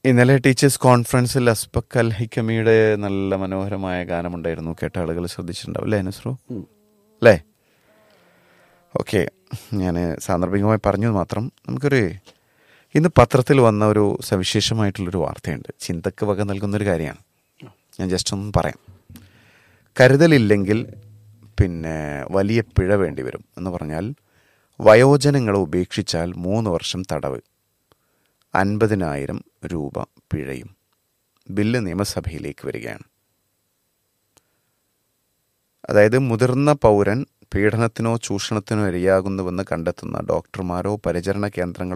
ഇന്നലെ ടീച്ചേഴ്സ് കോൺഫറൻസിൽ അസ്ബക് അൽ ഹിക്കമിയുടെ നല്ല മനോഹരമായ ഗാനമുണ്ടായിരുന്നു കേട്ട ആളുകൾ ശ്രദ്ധിച്ചിട്ടുണ്ടാവും അല്ലേ നസ്രു അല്ലേ ഓക്കെ ഞാൻ സാന്ദർഭികമായി പറഞ്ഞത് മാത്രം നമുക്കൊരു ഇന്ന് പത്രത്തിൽ വന്ന ഒരു സവിശേഷമായിട്ടുള്ളൊരു വാർത്തയുണ്ട് ചിന്തക്ക് വക നൽകുന്നൊരു കാര്യമാണ് ഞാൻ ജസ്റ്റ് ഒന്ന് പറയാം കരുതലില്ലെങ്കിൽ പിന്നെ വലിയ പിഴ വേണ്ടി വരും എന്ന് പറഞ്ഞാൽ വയോജനങ്ങളെ ഉപേക്ഷിച്ചാൽ മൂന്ന് വർഷം തടവ് അൻപതിനായിരം രൂപ പിഴയും ബില്ല് നിയമസഭയിലേക്ക് വരികയാണ് അതായത് മുതിർന്ന പൗരൻ പീഡനത്തിനോ ചൂഷണത്തിനോ ഇരയാകുന്നുവെന്ന് കണ്ടെത്തുന്ന ഡോക്ടർമാരോ പരിചരണ കേന്ദ്രങ്ങളോ